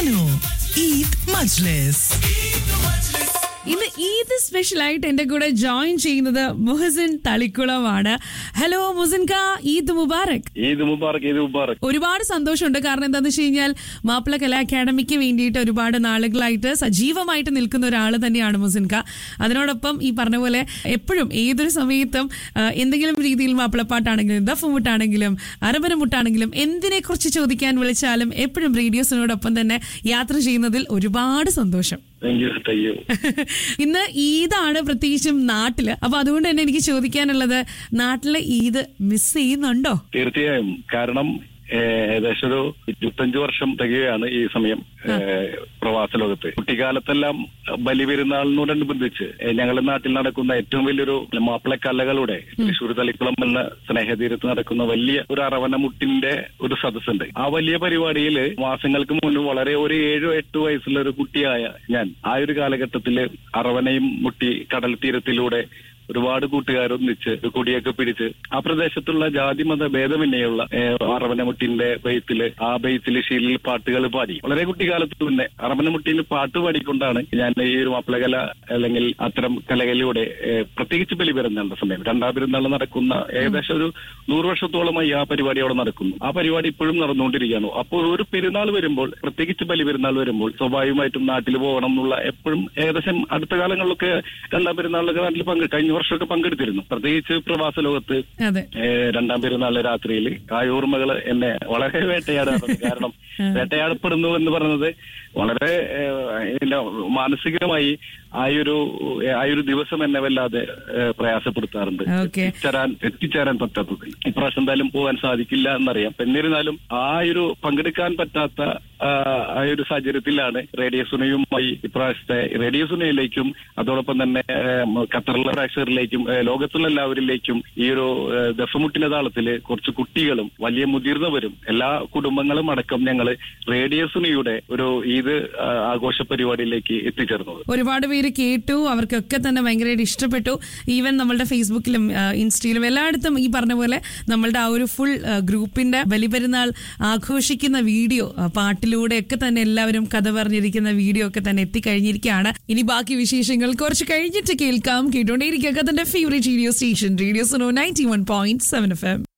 Suno Eid Majlis. ഇന്ന് Eid special ആയിട്ട് എന്റെ കൂടെ ജോയിൻ ചെയ്യുന്നത് മുഹസിൻ തളിക്കുളമാണ് ഹലോ മുഹസിൻ കാ ഈദ് മുബാറക് ഈദ് മുബാറക് ഈദ് മുബാറക് ഒരുപാട് സന്തോഷമുണ്ട് കാരണം എന്താന്ന് വെച്ച് കഴിഞ്ഞാൽ മാപ്പിള കലാ അക്കാഡമിക്ക് വേണ്ടിയിട്ട് ഒരുപാട് നാളുകളായിട്ട് സജീവമായിട്ട് നിൽക്കുന്ന ഒരാൾ തന്നെയാണ് മുസിൻ ക അതിനോടൊപ്പം ഈ പറഞ്ഞ പോലെ എപ്പോഴും ഏതൊരു സമയത്തും ആ, എന്തെങ്കിലും രീതിയിൽ മാപ്പിളപ്പാട്ടാണെങ്കിലും ദഫുമുട്ടാണെങ്കിലും അരബനമുട്ടാണെങ്കിലും എന്തിനെ കുറിച്ച് ചോദിക്കാൻ വിളിച്ചാലും എപ്പോഴും റേഡിയോസിനോടൊപ്പം തന്നെ യാത്ര ചെയ്യുന്നതിൽ ഒരുപാട് സന്തോഷം താങ്ക് യു താങ്ക് യു ഇന്ന് ഈദാണ് പ്രത്യേകിച്ചും നാട്ടില് അപ്പൊ അതുകൊണ്ട് തന്നെ എനിക്ക് ചോദിക്കാനുള്ളത് നാട്ടിലെ ഈദ് മിസ് ചെയ്യുന്നുണ്ടോ തീർച്ചയായും കാരണം ഏഹ്, ഏകദേശം ഒരു ഇരുപത്തഞ്ചു വർഷം തികയാണ് ഈ സമയം ഏഹ്, പ്രവാസ ലോകത്ത് കുട്ടിക്കാലത്തെല്ലാം ബലിപെരുന്നാളിനോടനുബന്ധിച്ച് ഏഹ്, ഞങ്ങളുടെ നാട്ടിൽ നടക്കുന്ന ഏറ്റവും വലിയൊരു മാപ്പിളക്കലകളുടെ തൃശ്ശൂർ തളിക്കുളം എന്ന സ്നേഹതീരത്ത് നടക്കുന്ന വലിയ ഒരു അറവനമുട്ടിന്റെ ഒരു സദസ്സുണ്ട് ആ വലിയ പരിപാടിയിൽ മാസങ്ങൾക്ക് മുൻപ് വളരെ ഒരു ഏഴോ എട്ടോ വയസ്സുള്ള ഒരു കുട്ടിയായ ഞാൻ ആ ഒരു കാലഘട്ടത്തില് അറവനയും മുട്ടി കടൽ തീരത്തിലൂടെ ഒരുപാട് കൂട്ടുകാരൊന്നിച്ച് ഒരു കൊടിയൊക്കെ പിടിച്ച് ആ പ്രദേശത്തുള്ള ജാതി മത ഭേദമന്യുള്ള അറവനമുട്ടിന്റെ ബെയ്ത്തില് ആ ബെയ്ത്തില് ശീലിൽ പാട്ടുകൾ പാടി വളരെ കുട്ടിക്കാലത്ത് തന്നെ അറവനമുട്ടിയിൽ പാട്ട് പാടിക്കൊണ്ടാണ് ഞാൻ ഈ ഒരു മാപ്പിളകല അല്ലെങ്കിൽ അത്തരം കലകളിലൂടെ ഏഹ്, പ്രത്യേകിച്ച് ബലി പെരുന്നാളിന്റെ സമയം രണ്ടാം പെരുന്നാൾ നടക്കുന്ന ഏകദേശം ഒരു നൂറ് വർഷത്തോളമായി ആ പരിപാടി അവിടെ നടക്കുന്നു ആ പരിപാടി ഇപ്പോഴും നടന്നുകൊണ്ടിരിക്കുകയാണ് അപ്പോൾ ഒരു പെരുന്നാൾ വരുമ്പോൾ പ്രത്യേകിച്ച് ബലി പെരുന്നാൾ വരുമ്പോൾ സ്വാഭാവികമായിട്ടും നാട്ടിൽ പോകണം എന്നുള്ള എപ്പോഴും ഏകദേശം അടുത്ത കാലങ്ങളിലൊക്കെ രണ്ടാം പെരുന്നാളിലൊക്കെ നാട്ടിൽ പങ്കെ കഴിഞ്ഞ വർഷമൊക്കെ പങ്കെടുത്തിരുന്നു പ്രത്യേകിച്ച് പ്രവാസ ലോകത്ത് അതെ ഏഹ് രണ്ടാം പെരുന്നാളിലെ രാത്രിയിൽ ആ ഓർമ്മകള് എന്നെ വളരെ വേട്ടയാടാറുണ്ട് കാരണം വേട്ടയാടപ്പെടുന്നു എന്ന് പറയുന്നത് വളരെ ഏഹ്, ഇതിന്റെ മാനസികമായി ആ ഒരു ആ ഒരു ദിവസം എന്നെ വല്ലാതെ ഏഹ്, പ്രയാസപ്പെടുത്താറുണ്ട് ഓക്കെ എത്തിച്ചേരാൻ എത്തിച്ചേരാൻ പറ്റാത്തത് ഇപ്രാവശ്യം എന്തായാലും പോകാൻ സാധിക്കില്ല എന്നറിയാം എന്നിരുന്നാലും ആ ഒരു പങ്കെടുക്കാൻ പറ്റാത്ത ആ, ആ ഒരു സാഹചര്യത്തിലാണ് റേഡിയോ സുനയുമായി ഇപ്രാവശ്യത്തെ റേഡിയോ സുനയിലേക്കും അതോടൊപ്പം തന്നെ ഏം, ഖത്തറിലെ പ്രേക്ഷകരിലേക്കും ഏ, ലോകത്തുള്ള എല്ലാവരിലേക്കും ഈ ഒരു ഏ, ദഫമുട്ടിന്റെ താളത്തില് കുറച്ച് കുട്ടികളും വലിയ മുതിർന്നവരും എല്ലാ കുടുംബങ്ങളും അടക്കം ഞങ്ങൾ റേഡിയോ സുനയുടെ ഒരു ഈദ് ആ, ആഘോഷ പരിപാടിയിലേക്ക് എത്തിച്ചേർന്നത് ഒരുപാട് പേര് കേട്ടു അവർക്കൊക്കെ തന്നെ ഭയങ്കരമായിട്ട് ഇഷ്ടപ്പെട്ടു ഈവൻ നമ്മളുടെ ഫേസ്ബുക്കിലും ആ, ഇൻസ്റ്റയിലും എല്ലായിടത്തും ഈ പറഞ്ഞ പോലെ നമ്മളുടെ ആ ഒരു ഫുൾ ആ, ഗ്രൂപ്പിന്റെ ബലിപെരുന്നാൾ ആഘോഷിക്കുന്ന വീഡിയോ ആ, പാട്ടിലൂടെ ഒക്കെ തന്നെ എല്ലാവരും കഥ പറഞ്ഞിരിക്കുന്ന വീഡിയോ ഒക്കെ തന്നെ എത്തിക്കഴിഞ്ഞിരിക്കുകയാണ് ഇനി ബാക്കി വിശേഷങ്ങൾ കുറച്ച് കഴിഞ്ഞിട്ട് കേൾക്കാം കേട്ടോണ്ടേയിരിക്കുക തന്റെ favourite radio station radio Suno ninety one point seven F M